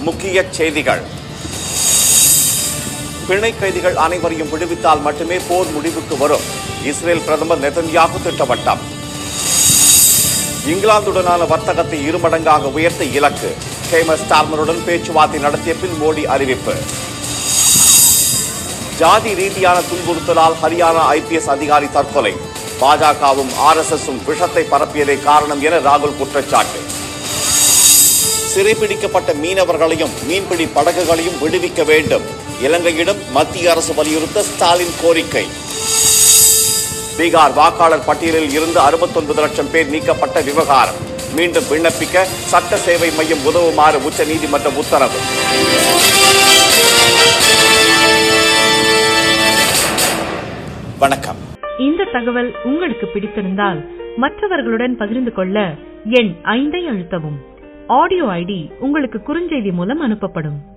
முக்கிய செய்திகள் பிணை கைதிகள் அனைவரையும் விடுவித்தால் மட்டுமே போர் முடிவுக்கு வரும் இஸ்ரேல் பிரதமர் நெதன்யாகு திட்டவட்டம் இங்கிலாந்துடனான வர்த்தகத்தை இருமடங்காக உயர்த்த இலக்கு கேமர் ஸ்டார்மருடன் பேச்சுவார்த்தை நடத்திய பின் மோடி அறிவிப்பு ஜாதி ரீதியான துன்புறுத்தலால் ஹரியானா ஐபிஎஸ் அதிகாரி தற்கொலை பாஜகவும் ஆர்எஸ்எஸும் விஷத்தை பரப்பியதே காரணம் என ராகுல் குற்றச்சாட்டு சிறைபிடிக்கப்பட்ட மீனவர்களையும் மீன்பிடி படகுகளையும் விடுவிக்க வேண்டும் இலங்கையிடம் மத்திய அரசு வலியுறுத்த ஸ்டாலின் கோரிக்கை பீகார் வாக்காளர் பட்டியலில் இருந்து 69 லட்சம் பேர் நீக்கப்பட்ட விவகாரம் மீண்டும் விண்ணப்பிக்க சட்ட சேவை மையம் உதவுமாறு உச்சநீதிமன்றம் உத்தரவு வணக்கம் இந்த தகவல் உங்களுக்கு பிடித்திருந்தால் மற்றவர்களுடன் பகிர்ந்து கொள்ள எண் ஐந்தை அழுத்தவும் ஆடியோ ஐடி உங்களுக்கு குறுஞ்செய்தி மூலம் அனுப்பப்படும்